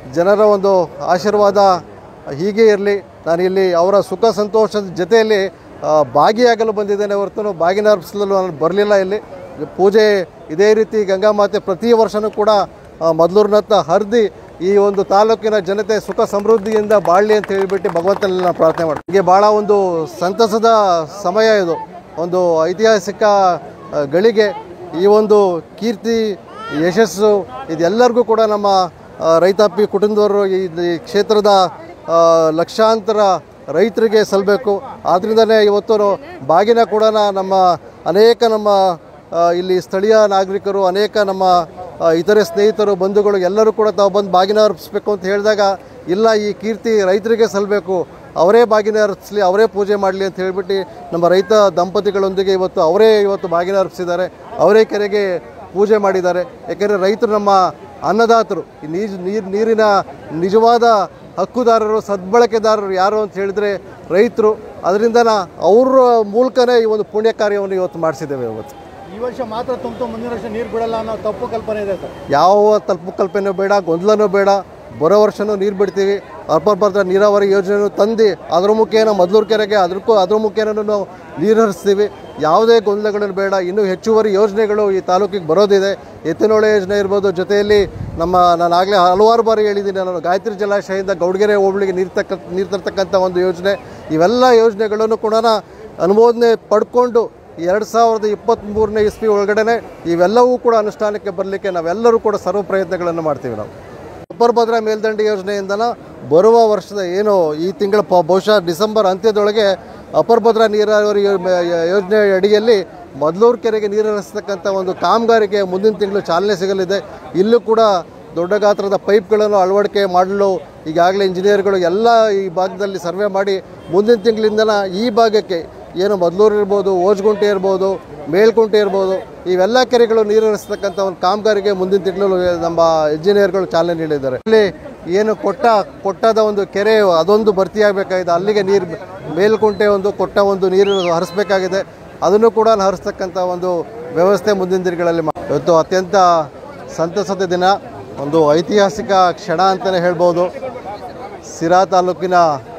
ಜನರ ಒಂದು ಆಶೀರ್ವಾದ ಹೀಗೆ ಇರಲಿ ನಾನು ಇಲ್ಲಿ ಅವರ ಸುಖ ಸಂತೋಷದ ಜೊತೆಯಲ್ಲಿ ಆ, ಭಾಗಿಯಾಗಲು ಬಂದಿದ್ದೇನೆ ಹೊರತು ಬಾಗಿನ ಅರ್ಪಿಸಲು ನಾನು ಬರಲಿಲ್ಲ ಇಲ್ಲಿ ಪೂಜೆ ಇದೇ ರೀತಿ ಗಂಗಾಮಾತೆ ಪ್ರತಿ ವರ್ಷವೂ ಕೂಡ ಆ, ಮೊದಲೂರಿನತ್ತ ಹರಿದಿ ಈ ಒಂದು ತಾಲೂಕಿನ ಜನತೆ ಸುಖ ಸಮೃದ್ಧಿಯಿಂದ ಬಾಳಲಿ ಅಂತ ಹೇಳಿಬಿಟ್ಟು ಭಗವಂತನಲ್ಲಿ ನಾನು ಪ್ರಾರ್ಥನೆ ಮಾಡ್ತೀನಿ ಹೀಗೆ ಭಾಳ ಒಂದು ಸಂತಸದ ಸಮಯ ಇದು ಒಂದು ಐತಿಹಾಸಿಕ ಆ, ಗಳಿಗೆ ಈ ಒಂದು ಕೀರ್ತಿ ಯಶಸ್ಸು ಇದೆಲ್ಲರಿಗೂ ಕೂಡ ನಮ್ಮ ಆ, ರೈತಾಪಿ ಕುಟುಂಬದವರು ಈ ಈ ಕ್ಷೇತ್ರದ ಆ, ಲಕ್ಷಾಂತರ ರೈತರಿಗೆ ಸಲ್ಲಬೇಕು ಆದ್ದರಿಂದನೇ ಇವತ್ತು ಬಾಗಿನ ಕೂಡ ನಮ್ಮ ಅನೇಕ ನಮ್ಮ ಆ, ಇಲ್ಲಿ ಸ್ಥಳೀಯ ನಾಗರಿಕರು ಅನೇಕ ನಮ್ಮ ಆ, ಇತರೆ ಸ್ನೇಹಿತರು ಬಂಧುಗಳು ಎಲ್ಲರೂ ಕೂಡ ತಾವು ಬಂದು ಬಾಗಿನ ಅರ್ಪಿಸ್ಬೇಕು ಅಂತ ಹೇಳಿದಾಗ ಇಲ್ಲ ಈ ಕೀರ್ತಿ ರೈತರಿಗೆ ಸಲ್ಲಬೇಕು ಅವರೇ ಬಾಗಿನ ಅರ್ಪಿಸಲಿ ಅವರೇ ಪೂಜೆ ಮಾಡಲಿ ಅಂತ ಹೇಳಿಬಿಟ್ಟು ನಮ್ಮ ರೈತ ದಂಪತಿಗಳೊಂದಿಗೆ ಇವತ್ತು ಅವರೇ ಇವತ್ತು ಬಾಗಿನ ಅರ್ಪಿಸಿದ್ದಾರೆ ಅವರೇ ಕೆರೆಗೆ ಪೂಜೆ ಮಾಡಿದ್ದಾರೆ ಯಾಕೆಂದರೆ ರೈತರು ನಮ್ಮ ಅನ್ನದಾತರು ಈ ನೀರು ನೀರು ನೀರಿನ ನಿಜವಾದ ಹಕ್ಕುದಾರರು ಸದ್ಬಳಕೆದಾರರು ಯಾರು ಅಂತ ಹೇಳಿದರೆ ರೈತರು ಅದರಿಂದ ಅವರ ಮೂಲಕನೇ ಈ ಒಂದು ಪುಣ್ಯ ಕಾರ್ಯವನ್ನು ಇವತ್ತು ಮಾಡಿಸಿದ್ದೇವೆ ಇವತ್ತು ಈ ವರ್ಷ ಮಾತ್ರ ತುಂಬಿತು ಮುಂದಿನ ವರ್ಷ ನೀರು ಬಿಡಲ್ಲ ಅನ್ನೋ ತಪ್ಪು ಕಲ್ಪನೆ ಇದೆ ಸರ್ ಯಾವ ತಲುಪು ಕಲ್ಪನೆ ಬೇಡ ಗೊಂದಲನೂ ಬೇಡ ಬರೋ ವರ್ಷನೂ ನೀರು ಬಿಡ್ತೀವಿ ಅಲ್ಪರ್ಭದ್ರ ನೀರಾವರಿ ಯೋಜನೆಯನ್ನು ತಂದು ಅದ್ರ ಮುಖೇನ ಮೊದಲೂರು ಕೆರೆಗೆ ಅದ್ರಕ್ಕೂ ಅದ್ರ ಮುಖೇನ ನಾವು ನೀರು ಹರಿಸ್ತೀವಿ ಯಾವುದೇ ಗೊಂದಲಗಳು ಬೇಡ ಇನ್ನೂ ಹೆಚ್ಚುವರಿ ಯೋಜನೆಗಳು ಈ ತಾಲೂಕಿಗೆ ಬರೋದಿದೆ ಎತ್ತಿನೊಳೆ ಯೋಜನೆ ಇರ್ಬೋದು ಜೊತೆಯಲ್ಲಿ ನಮ್ಮ ನಾನು ಆಗಲೇ ಹಲವಾರು ಬಾರಿ ಹೇಳಿದ್ದೀನಿ ನಾನು ಗಾಯತ್ರಿ ಜಲಾಶಯದಿಂದ ಗೌಡಗೆರೆ ಹೋಬಳಿಗೆ ನೀರು ತಕ್ಕ ನೀರು ತರ್ತಕ್ಕಂಥ ಒಂದು ಯೋಜನೆ ಇವೆಲ್ಲ ಯೋಜನೆಗಳನ್ನು ಕೂಡ ಅನುಮೋದನೆ ಪಡ್ಕೊಂಡು ಎರಡು ಸಾವಿರದ ಇಪ್ಪತ್ತ್ಮೂರನೇ ಇಸ್ವಿ ಒಳಗಡೆ ಇವೆಲ್ಲವೂ ಕೂಡ ಅನುಷ್ಠಾನಕ್ಕೆ ಬರಲಿಕ್ಕೆ ನಾವೆಲ್ಲರೂ ಕೂಡ ಸರ್ವ ಪ್ರಯತ್ನಗಳನ್ನು ಮಾಡ್ತೀವಿ ನಾವು ಅಪ್ಪರ್ ಭದ್ರಾ ಮೇಲ್ದಂಡೆ ಯೋಜನೆಯಿಂದನ ಬರುವ ವರ್ಷದ ಏನು ಈ ತಿಂಗಳ ಪ ಬಹುಶಃ ಡಿಸೆಂಬರ್ ಅಂತ್ಯದೊಳಗೆ ಅಪ್ಪರ್ ಭದ್ರಾ ನೀರಾವರಿ ಯೋ- ಮ- ಯೋಜನೆ ಅಡಿಯಲ್ಲಿ ಮೊದಲೂರು ಕೆರೆಗೆ ನೀರು ಹರಿಸ್ತಕ್ಕಂಥ ಒಂದು ಕಾಮಗಾರಿಗೆ ಮುಂದಿನ ತಿಂಗಳು ಚಾಲನೆ ಸಿಗಲಿದೆ ಇಲ್ಲೂ ಕೂಡ ದೊಡ್ಡ ಗಾತ್ರದ ಪೈಪ್ಗಳನ್ನು ಅಳವಡಿಕೆ ಮಾಡಲು ಈಗಾಗಲೇ ಇಂಜಿನಿಯರ್ಗಳು ಎಲ್ಲ ಈ ಭಾಗದಲ್ಲಿ ಸರ್ವೆ ಮಾಡಿ ಮುಂದಿನ ತಿಂಗಳಿಂದನ ಈ ಭಾಗಕ್ಕೆ ಏನು ಮೊದಲೂರು ಇರ್ಬೋದು ಓಜ್ಗುಂಟೆ ಇರ್ಬೋದು ಮೇಲ್ಕುಂಟೆ ಇರ್ಬೋದು ಇವೆಲ್ಲ ಕೆರೆಗಳು ನೀರು ಹರಿಸ್ತಕ್ಕಂಥ ಒಂದು ಕಾಮಗಾರಿಗೆ ಮುಂದಿನ ತಿಂಗಳು ನಮ್ಮ ಇಂಜಿನಿಯರ್ಗಳು ಚಾಲನೆ ನೀಡಿದ್ದಾರೆ ಇಲ್ಲಿ ಏನು ಕೊಟ್ಟ ಕೊಟ್ಟದ ಒಂದು ಕೆರೆ ಅದೊಂದು ಭರ್ತಿಯಾಗಬೇಕಾಗಿದೆ ಅಲ್ಲಿಗೆ ನೀರು ಮೇಲ್ಕುಂಟೆ ಒಂದು ಕೊಟ್ಟ ಒಂದು ನೀರು ಹರಿಸ್ಬೇಕಾಗಿದೆ ಅದನ್ನು ಕೂಡ ಹರಿಸ್ತಕ್ಕಂಥ ಒಂದು ವ್ಯವಸ್ಥೆ ಮುಂದಿನ ದಿನಗಳಲ್ಲಿ ಮಾ- ಇವತ್ತು ಅತ್ಯಂತ ಸಂತಸದ ದಿನ ಒಂದು ಐತಿಹಾಸಿಕ ಕ್ಷಣ ಅಂತಲೇ ಹೇಳ್ಬೋದು ಸಿರಾ ತಾಲೂಕಿನ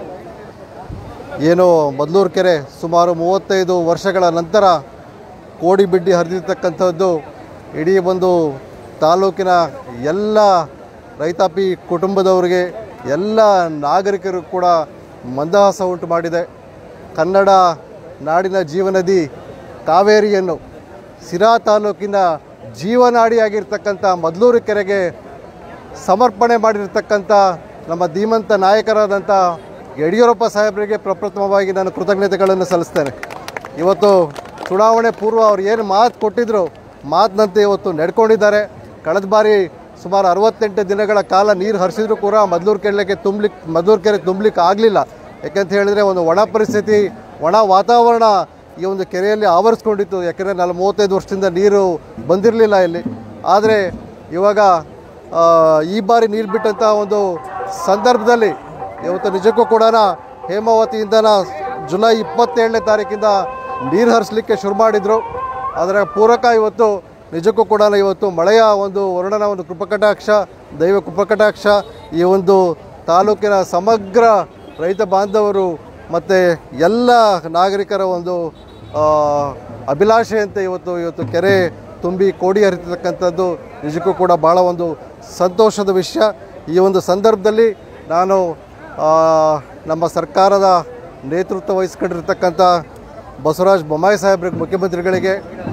ಏನು ಮೊದಲೂರು ಕೆರೆ ಸುಮಾರು ಮೂವತ್ತೈದು ವರ್ಷಗಳ ನಂತರ ಕೋಡಿ ಬಿಡ್ಡಿ ಹರಿದಿರ್ತಕ್ಕಂಥದ್ದು ಇಡೀ ಒಂದು ತಾಲೂಕಿನ ಎಲ್ಲ ರೈತಾಪಿ ಕುಟುಂಬದವರಿಗೆ ಎಲ್ಲ ನಾಗರಿಕರು ಕೂಡ ಮಂದಹಾಸ ಉಂಟು ಮಾಡಿದೆ ಕನ್ನಡ ನಾಡಿನ ಜೀವನದಿ ಕಾವೇರಿಯನ್ನು ಸಿರಾ ತಾಲೂಕಿನ ಜೀವನಾಡಿಯಾಗಿರ್ತಕ್ಕಂಥ ಮೊದಲೂರು ಕೆರೆಗೆ ಸಮರ್ಪಣೆ ಮಾಡಿರ್ತಕ್ಕಂಥ ನಮ್ಮ ಧೀಮಂತ ನಾಯಕರಾದಂಥ ಯಡಿಯೂರಪ್ಪ ಸಾಹೇಬರಿಗೆ ಪ್ರಪ್ರಥಮವಾಗಿ ನಾನು ಕೃತಜ್ಞತೆಗಳನ್ನು ಸಲ್ಲಿಸ್ತೇನೆ ಇವತ್ತು ಚುನಾವಣೆ ಪೂರ್ವ ಅವ್ರು ಏನು ಮಾತು ಕೊಟ್ಟಿದ್ರು ಮಾತಿನಂತೆ ಇವತ್ತು ನಡ್ಕೊಂಡಿದ್ದಾರೆ ಕಳೆದ ಬಾರಿ ಸುಮಾರು ಅರವತ್ತೆಂಟು ದಿನಗಳ ಕಾಲ ನೀರು ಹರಿಸಿದ್ರು ಕೂಡ ಮದ್ಲೂರು ಕೆರೆಗೆ ತುಂಬಲಿಕ್ಕೆ ಮದ್ಲೂರು ಕೆರೆ ತುಂಬಲಿಕ್ಕೆ ಆಗಲಿಲ್ಲ ಯಾಕಂತ ಹೇಳಿದರೆ ಒಂದು ಒಣ ಪರಿಸ್ಥಿತಿ ಒಣ ವಾತಾವರಣ ಈ ಒಂದು ಕೆರೆಯಲ್ಲಿ ಆವರಿಸ್ಕೊಂಡಿತ್ತು ಯಾಕೆಂದರೆ ನಾನು ಮೂವತ್ತೈದು ವರ್ಷದಿಂದ ನೀರು ಬಂದಿರಲಿಲ್ಲ ಇಲ್ಲಿ ಆದರೆ ಇವಾಗ ಆ, ಈ ಬಾರಿ ನೀರು ಬಿಟ್ಟಂಥ ಒಂದು ಸಂದರ್ಭದಲ್ಲಿ ಇವತ್ತು ನಿಜಕ್ಕೂ ಕೂಡ ಹೇಮಾವತಿಯಿಂದನ ಜುಲೈ ಇಪ್ಪತ್ತೇಳನೇ ತಾರೀಕಿಂದ ನೀರು ಹರಿಸಲಿಕ್ಕೆ ಶುರು ಮಾಡಿದರು ಅದರ ಪೂರಕ ಇವತ್ತು ನಿಜಕ್ಕೂ ಕೂಡ ಇವತ್ತು ಮಳೆಯ ಒಂದು ವರ್ಣನ ಒಂದು ಕೃಪಕಟಾಕ್ಷ ದೈವ ಕೃಪಕಟಾಕ್ಷ ಈ ಒಂದು ತಾಲೂಕಿನ ಸಮಗ್ರ ರೈತ ಬಾಂಧವರು ಮತ್ತು ಎಲ್ಲ ನಾಗರಿಕರ ಒಂದು ಆ, ಅಭಿಲಾಷೆಯಂತೆ ಇವತ್ತು ಇವತ್ತು ಕೆರೆ ತುಂಬಿ ಕೋಡಿ ಹರಿತಕ್ಕಂಥದ್ದು ನಿಜಕ್ಕೂ ಕೂಡ ಭಾಳ ಒಂದು ಸಂತೋಷದ ವಿಷಯ ಈ ಒಂದು ಸಂದರ್ಭದಲ್ಲಿ ನಾನು ಆ, ನಮ್ಮ ಸರ್ಕಾರದ ನೇತೃತ್ವ ವಹಿಸ್ಕೊಂಡಿರ್ತಕ್ಕಂಥ ಬಸವರಾಜ ಬೊಮ್ಮಾಯಿ ಸಾಹೇಬ್ರಿಗೆ ಮುಖ್ಯಮಂತ್ರಿಗಳಿಗೆ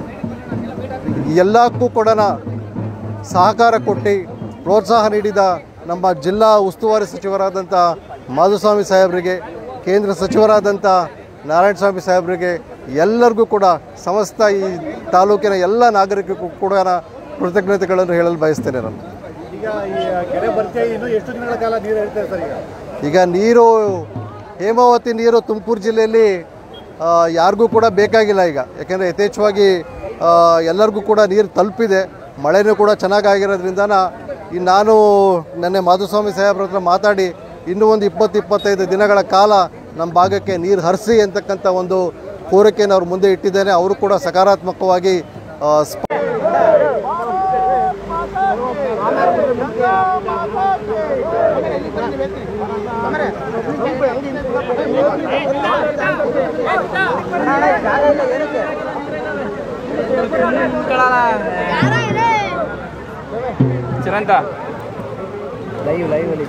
ಎಲ್ಲಕ್ಕೂ ಕೂಡ ಸಹಕಾರ ಕೊಟ್ಟು ಪ್ರೋತ್ಸಾಹ ನೀಡಿದ ನಮ್ಮ ಜಿಲ್ಲಾ ಉಸ್ತುವಾರಿ ಸಚಿವರಾದಂಥ ಮಾಧುಸ್ವಾಮಿ ಸಾಹೇಬರಿಗೆ ಕೇಂದ್ರ ಸಚಿವರಾದಂಥ ನಾರಾಯಣ ಸ್ವಾಮಿ ಸಾಹೇಬರಿಗೆ ಎಲ್ಲರಿಗೂ ಕೂಡ ಸಮಸ್ತ ಈ ತಾಲೂಕಿನ ಎಲ್ಲ ನಾಗರಿಕರಿಗೂ ಕೂಡ ಕೃತಜ್ಞತೆಗಳನ್ನು ಹೇಳಲು ಬಯಸ್ತೇನೆ ನಾನು ಈಗ ಈ ಕೆರೆ ಭರ್ತಿಯಾಗಿ ಇನ್ನೂ ಎಷ್ಟು ದಿನಗಳ ಕಾಲ ನೀರು ಹೇಳ್ತಾರೆ ಸರ್ ಈಗ ಈಗ ನೀರು ಹೇಮಾವತಿ ನೀರು ತುಮಕೂರು ಜಿಲ್ಲೆಯಲ್ಲಿ ಆ, ಯಾರಿಗೂ ಕೂಡ ಬೇಕಾಗಿಲ್ಲ ಈಗ ಯಾಕೆಂದರೆ ಯಥೇಚ್ಛವಾಗಿ ಆ, ಎಲ್ಲರಿಗೂ ಕೂಡ ನೀರು ತಲುಪಿದೆ ಮಳೆನೂ ಕೂಡ ಚೆನ್ನಾಗಾಗಿರೋದ್ರಿಂದ ಈ ನಾನು ನೆನ್ನೆ ಮಾಧುಸ್ವಾಮಿ ಸಾಹೇಬ್ರ ಹತ್ರ ಮಾತಾಡಿ ಇನ್ನೂ ಒಂದು ಇಪ್ಪತ್ತು ಇಪ್ಪತ್ತೈದು ದಿನಗಳ ಕಾಲ ನಮ್ಮ ಭಾಗಕ್ಕೆ ನೀರು ಹರಿಸಿ ಅಂತಕ್ಕಂಥ ಒಂದು ಕೋರಿಕೆಯನ್ನು ಅವ್ರ ಮುಂದೆ ಇಟ್ಟಿದ್ದೇನೆ ಅವರು ಕೂಡ ಸಕಾರಾತ್ಮಕವಾಗಿ ಆ, ಸ್ಪ- ಮಾತಾ ಚಿರಂತ ಲೈವ್ ಲೈವ್ ಅಲ್ಲಿ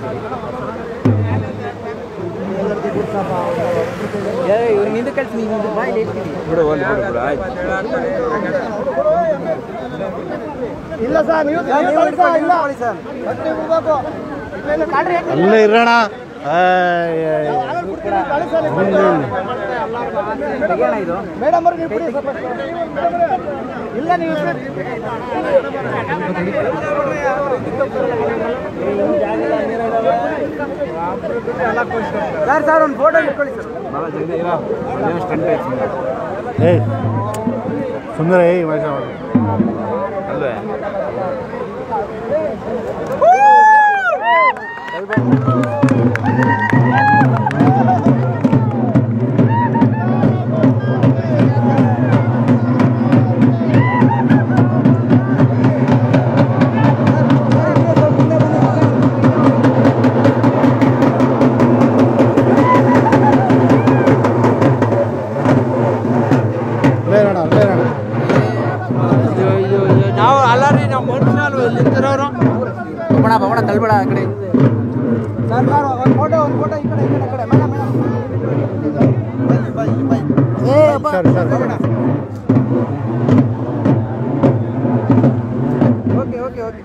ಇವ್ರು ನಿಂದು ಕಳ್ಸಿ ನೀವು ಬಾಯಲ್ಲಿ ಇರ್ತೀವಿ ಬಿಡು ಹೋಗ್ಲಿ ಬಿಡು ಬಿಡು ಆಯ್ತು ಇಲ್ಲ ಸರ್ ನೀವು ಅಲ್ಲೇ ಇರೋಣ ತೆಗಿಯೋಣ ಇದು ಮೇಡಮ್ ಅವ್ರಿಗೆ ನೀವು ಬಿಡಿ ಸ್ವಲ್ಪ ಇಲ್ಲ ನೀವು ಸರ್ ಸರ್ ಒಂದು ಫೋಟೋ ಇಟ್ಕೊಳ್ಳಿ ಸರ್ ಬಾಬಾ ಜಲ್ದಿ ಇರೋ ಅದೇನೋ ಸ್ಟಂಟ್ ಆಯ್ತು ಸುಮ್ನೆ. ಏಯ್ ಸುಂದರ ಏಯ್ ವಯಸ್ಸ ಅಲ್ವೇ ಅಲ್ಲೇ ಇರೋಣ ಅಲ್ಲೇ ಇರೋಣ ನಾವು ಅಲ್ಲಾರಿ ನಾವು ಮನುಷ್ಯರು ಇಲ್ಲಿ ನಿಂತಿರೋರು ಬಣ ಬಣ ತಳ್ಬೇಡ ಆ ಕಡೆ ಸರ್ ಸರ್ ಒಂದು ಫೋಟೋ ಒಂದು ಫೋಟೋ ಈ ಕಡೆ ಈ ಕಡೆ ಈ ಕಡೆ ಮೇಡಮ್ ಸರಿ ಸರಿ ಓಕೆ ಓಕೆ ಓಕೆ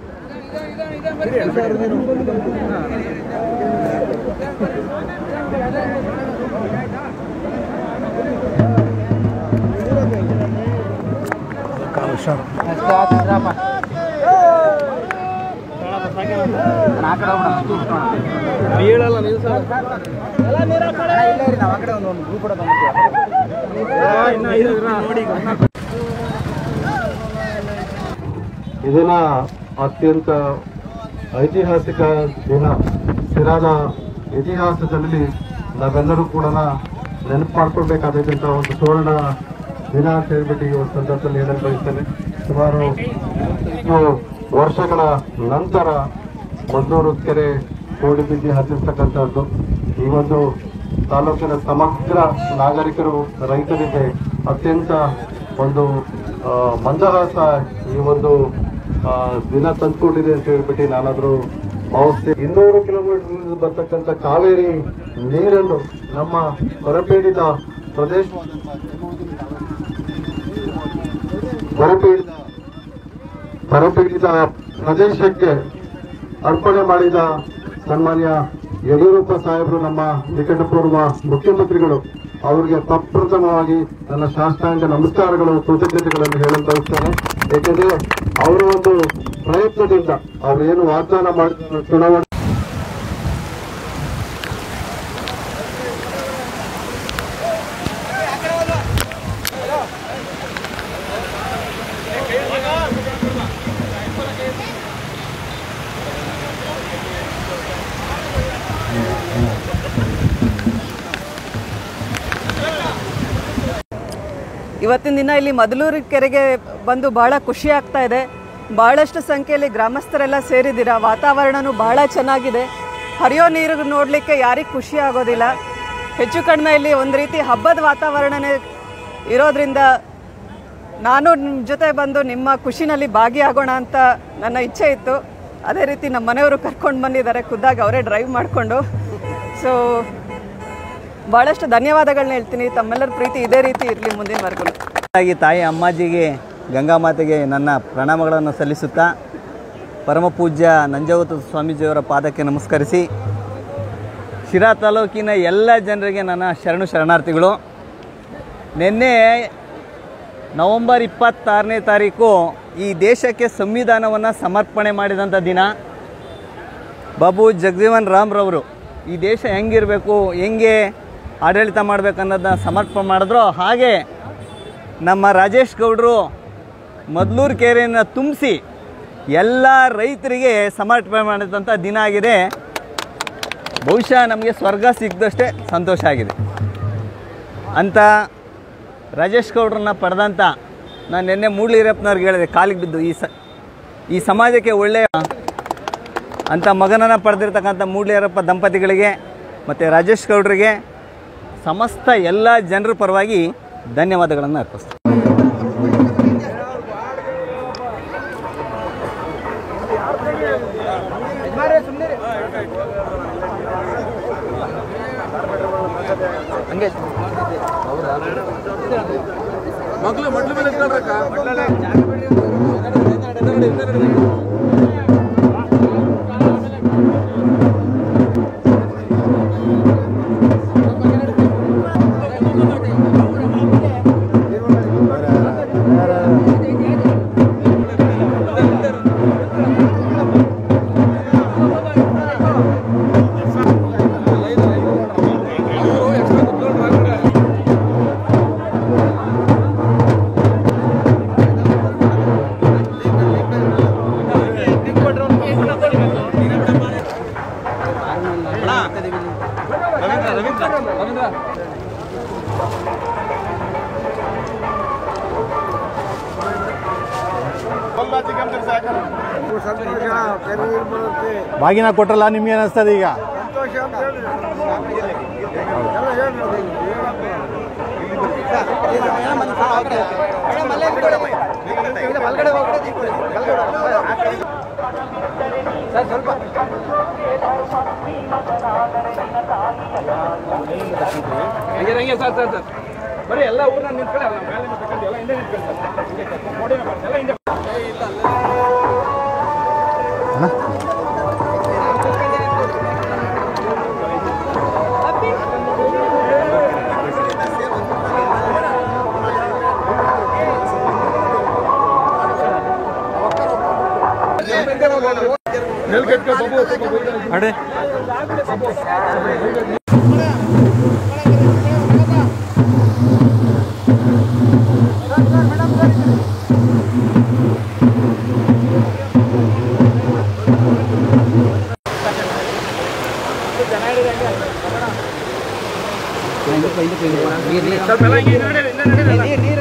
ಅಷ್ಟೇ ಆತು ಇದ್ರಪ್ಪ. ನಾನು ಆ ಕಡೆ ಹೋಗ್ಬಿಡೋಣ, ಅಷ್ಟು ಇಟ್ಕೊಳ್ಳೋಣ. ಬೀಳಲ್ಲ ನೀವು ಸರ್ ಅಣ್ಣ, ಇಲ್ಲೇ ಇರಿ, ನಾವು ಆ ಕಡೆ ಒಂದು ಒಂದು ಗ್ರೂಪ್ ಕೂಡ ನೋಡಿ ಇದನ್ನ ಅತ್ಯಂತ ಐತಿಹಾಸಿಕ ದಿನ ಸಿರಾದ ಇತಿಹಾಸದಲ್ಲಿ ನಾವೆಲ್ಲರೂ ಕೂಡ ನೆನಪು ಮಾಡ್ಕೊಳ್ಬೇಕಾದಂಥ ಒಂದು ಸುವರ್ಣ ದಿನ ಅಂತ ಹೇಳ್ಬಿಟ್ಟು ಈ ಒಂದು ಸಂದರ್ಭದಲ್ಲಿ ಹೇಳಲು ಬಯಸ್ತೇನೆ ಸುಮಾರು ಇಷ್ಟು ವರ್ಷಗಳ ನಂತರ ಮದ್ದೂರು ಕೆರೆ ಕೋಡಿ ಬಿದ್ದಿ ಹತ್ತಿರ್ತಕ್ಕಂಥದ್ದು ಈ ಒಂದು ತಾಲೂಕಿನ ಸಮಗ್ರ ನಾಗರಿಕರು ರೈತರಿಗೆ ಅತ್ಯಂತ ಒಂದು ಆ, ಮಂದಹಾಸ ಈ ಒಂದು ಆ, ದಿನ ತಂದ್ಕೊಂಡಿದೆ ಅಂತ ಹೇಳ್ಬಿಟ್ಟು ನಾನಾದ್ರೂ ಭಾವಿಸ್ತೇನೆ ಇನ್ನೂರು ಕಿಲೋಮೀಟರ್ ಬರ್ತಕ್ಕಂಥ ಕಾವೇರಿ ನೀರನ್ನು ನಮ್ಮ ಹೊರಪೀಡಿತ ಪ್ರದೇಶ ಹೊರಪೀಡಿತ ಬರಪೀಡಿತ ಪ್ರದೇಶಕ್ಕೆ ಅರ್ಪಣೆ ಮಾಡಿದ ಸನ್ಮಾನ್ಯ ಯಡಿಯೂರಪ್ಪ ಸಾಹೇಬರು ನಮ್ಮ ನಿಕಟಪೂರ್ವ ಮುಖ್ಯಮಂತ್ರಿಗಳು ಅವರಿಗೆ ಪ್ರಪ್ರಥಮವಾಗಿ ನನ್ನ ಶಾಸ್ತ್ರಾಂಗ ನಮಸ್ಕಾರಗಳು ಕೃತಜ್ಞತೆಗಳನ್ನು ಹೇಳಲು ಬಯಸ್ತೇನೆ ಏಕೆಂದರೆ ಅವರ ಒಂದು ಪ್ರಯತ್ನದಿಂದ ಅವರು ಏನು ವಾಗ್ದಾನ ಮಾಡಿದ ಚುನಾವಣೆ ಇವತ್ತಿನ ದಿನ ಇಲ್ಲಿ ಮದಲೂರು ಕೆರೆಗೆ ಬಂದು ಬಹಳ ಖುಷಿ ಆಗ್ತಾ ಇದೆ ಬಹಳಷ್ಟು ಸಂಖ್ಯೆಯಲ್ಲಿ ಗ್ರಾಮಸ್ಥರೆಲ್ಲ ಸೇರಿದ್ದೀರಾ ವಾತಾವರಣನೂ ಬಹಳ ಚೆನ್ನಾಗಿದೆ ಹರಿಯೋ ನೀರು ನೋಡಲಿಕ್ಕೆ ಯಾರಿಗೆ ಖುಷಿ ಆಗೋದಿಲ್ಲ ಹೆಚ್ಚು ಕಡಿಮೆ ಇಲ್ಲಿ ಒಂದು ರೀತಿ ಹಬ್ಬದ ವಾತಾವರಣನೇ ಇರೋದ್ರಿಂದ ನಾನು ನಿಮ್ಮ ಜೊತೆ ಬಂದು ನಿಮ್ಮ ಖುಷಿನಲ್ಲಿ ಭಾಗಿಯಾಗೋಣ ಅಂತ ನನ್ನ ಇಚ್ಛೆ ಇತ್ತು ಅದೇ ರೀತಿ ನಮ್ಮ ಮನೆಯವರು ಕರ್ಕೊಂಡು ಬಂದಿದ್ದಾರೆ ಖುದ್ದಾಗಿ ಅವರೇ ಡ್ರೈವ್ ಮಾಡಿಕೊಂಡು ಸೊ ಭಾಳಷ್ಟು ಧನ್ಯವಾದಗಳನ್ನ ಹೇಳ್ತೀನಿ ತಮ್ಮೆಲ್ಲರ ಪ್ರೀತಿ ಇದೇ ರೀತಿ ಇರಲಿ ಮುಂದಿನವರೆಗೂ ಆಗಿ ತಾಯಿ ಅಮ್ಮಾಜಿಗೆ ಗಂಗಾಮಾತೆಗೆ ನನ್ನ ಪ್ರಣಾಮಗಳನ್ನು ಸಲ್ಲಿಸುತ್ತಾ ಪರಮ ಪೂಜ್ಯ ನಂಜಾವತ ಸ್ವಾಮೀಜಿಯವರ ಪಾದಕ್ಕೆ ನಮಸ್ಕರಿಸಿ ಶಿರಾ ತಾಲೂಕಿನ ಎಲ್ಲ ಜನರಿಗೆ ನನ್ನ ಶರಣು ಶರಣಾರ್ಥಿಗಳು ನಿನ್ನೆ ನವಂಬರ್ ಇಪ್ಪತ್ತಾರನೇ ತಾರೀಕು ಈ ದೇಶಕ್ಕೆ ಸಂವಿಧಾನವನ್ನು ಸಮರ್ಪಣೆ ಮಾಡಿದಂಥ ದಿನ ಬಾಬು ಜಗಜೀವನ್ ರಾಮ್ರವರು ಈ ದೇಶ ಹೆಂಗಿರಬೇಕು ಹೆಂಗೆ ಆಡಳಿತ ಮಾಡಬೇಕು ಅನ್ನೋದನ್ನ ಸಮರ್ಪಣೆ ಮಾಡಿದ್ರು ಹಾಗೆ ನಮ್ಮ ರಾಜೇಶ್ ಗೌಡರು ಮೊದಲೂರು ಕೆರೆಯನ್ನು ತುಂಬಿಸಿ ಎಲ್ಲ ರೈತರಿಗೆ ಸಮರ್ಪಣೆ ಮಾಡಿದಂಥ ದಿನ ಆಗಿದೆ ಬಹುಶಃ ನಮಗೆ ಸ್ವರ್ಗ ಸಿಕ್ಕದಷ್ಟೇ ಸಂತೋಷ ಆಗಿದೆ ಅಂತ ರಾಜೇಶ್ ಗೌಡ್ರನ್ನ ಪಡೆದಂಥ ನಾನು ನಿನ್ನೆ ಮೂಡ್ಲಿರಪ್ಪನವ್ರಿಗೆ ಹೇಳಿದೆ ಕಾಲಿಗೆ ಬಿದ್ದು ಈ ಸ ಈ ಸಮಾಜಕ್ಕೆ ಒಳ್ಳೆಯ ಅಂಥ ಮಗನನ್ನು ಪಡೆದಿರ್ತಕ್ಕಂಥ ಮೂಡ್ಲಿಯರಪ್ಪ ದಂಪತಿಗಳಿಗೆ ಮತ್ತು ರಾಜೇಶ್ ಗೌಡ್ರಿಗೆ ಸಮಸ್ತ ಎಲ್ಲ ಜನರ ಪರವಾಗಿ ಧನ್ಯವಾದಗಳನ್ನು ಅರ್ಪಿಸ್ತೀನಿ ಬಾಗಿನ ಕೊಟ್ರಲ್ಲ ನಿಮ್ಗೆ ಅನಿಸ್ತದೆ ಈಗ ಹಂಗೆ ಹಂಗೆ ಸರ್ ಸರ್ ಸರ್ ಬರೀ ಎಲ್ಲ ಊರನ್ನ ನಿಂತ್ಕೊಳ್ಳಿ ಅಲ್ಲ ಮೇಲೆ ನಿಂತ್ಕೊಂಡು ಎಲ್ಲ ಹಿಂದೆ ನಿಂತ್ಕೊಳ್ಳಿ ಸರ್ ಹಿಂಗೆ ಸರ್. ನೋಡಿ ಎಲ್ಲ ಹಿಂದೆ ಅಡೆ ಸ್ವಲ್ಪ ಎಲ್ಲ ಹಿಂಗೆ ಹಿಂದೆ ನಡೀರಿ, ಹಿಂದೆ ನಡೀರಿ.